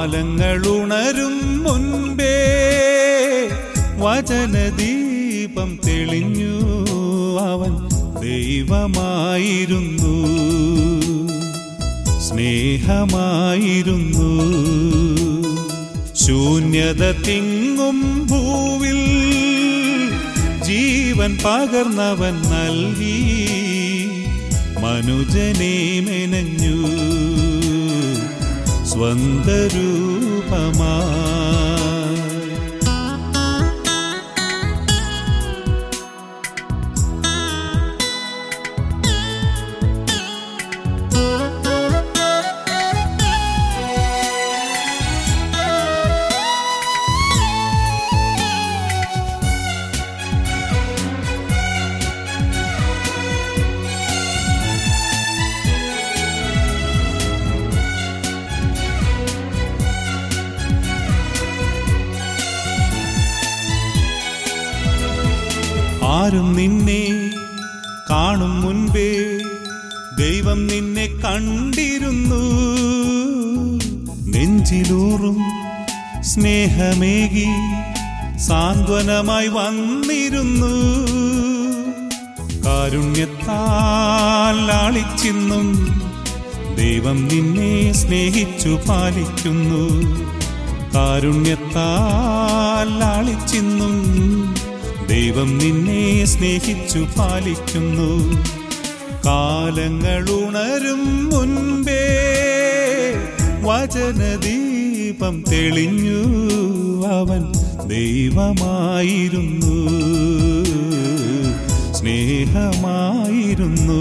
കാലങ്ങളുണരും മുൻപേ വചനദീപം തെളിഞ്ഞു അവൻ ദൈവമായിരുന്നു സ്നേഹമായിരുന്നു ശൂന്യത തിങ്ങും ഭൂവിൽ ജീവൻ പകർന്നവൻ നൽകി മനുജനെ മെനഞ്ഞു സ്വന്തരൂപമായി ആരും നിന്നെ കാണും മുൻപേ ദൈവം നിന്നെ കണ്ടിരുന്നു നെഞ്ചിലൂറും സ്നേഹമേകി സാന്ത്വനമായി വന്നിരുന്നു കാരുണ്യത്താൽ ആളിച്ചിന്നും ദൈവം നിന്നെ സ്നേഹിച്ചു പാലിക്കുന്നു കാരുണ്യത്താൽ ആളിച്ചിന്നും ദൈവം നിന്നെ സ്നേഹിച്ചു പാലിക്കുന്നു കാലങ്ങളുണരും മുൻപേ വചനദീപം തെളിഞ്ഞു അവൻ ദൈവമായിരുന്നു സ്നേഹമായിരുന്നു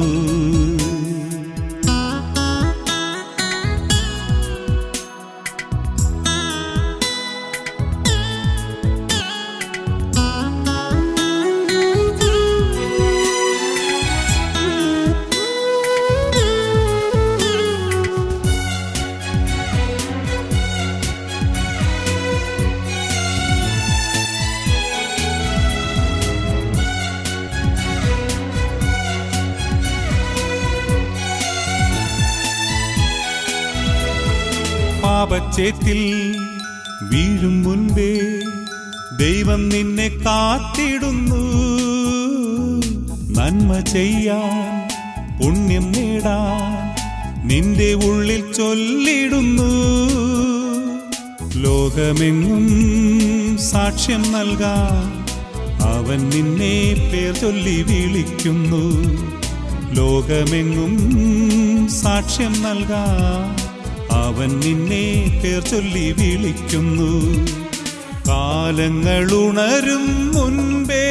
പാപച്ചേത്തിൽ വീഴും മുൻപേ ദൈവം നിന്നെ കാത്തിടുന്നു നന്മ ചെയ്യാൻ പുണ്യം നേടാൻ നിന്റെ ഉള്ളിൽ ചൊല്ലിടുന്നു ലോകമെങ്ങും സാക്ഷ്യം നൽകാൻ അവൻ നിന്നെ പേർ ചൊല്ലി വിളിക്കുന്നു ലോകമെങ്ങും സാക്ഷ്യം നൽകാൻ അവൻ നിന്നെ പേർ ചൊല്ലി വിളിക്കുന്നു കാലങ്ങളുണരും മുൻപേ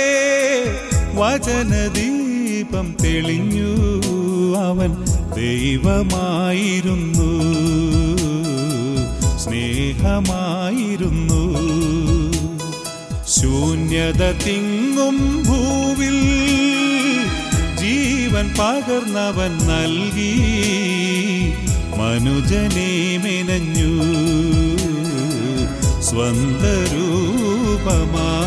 വചനദീപം തെളിഞ്ഞു അവൻ ദൈവമായിരുന്നു സ്നേഹമായിരുന്നു ശൂന്യത തിങ്ങും ഭൂവിൽ ജീവൻ പകർന്നവൻ നൽകി മനുജനെ മെനഞ്ഞു സ്വന്തരൂപമാ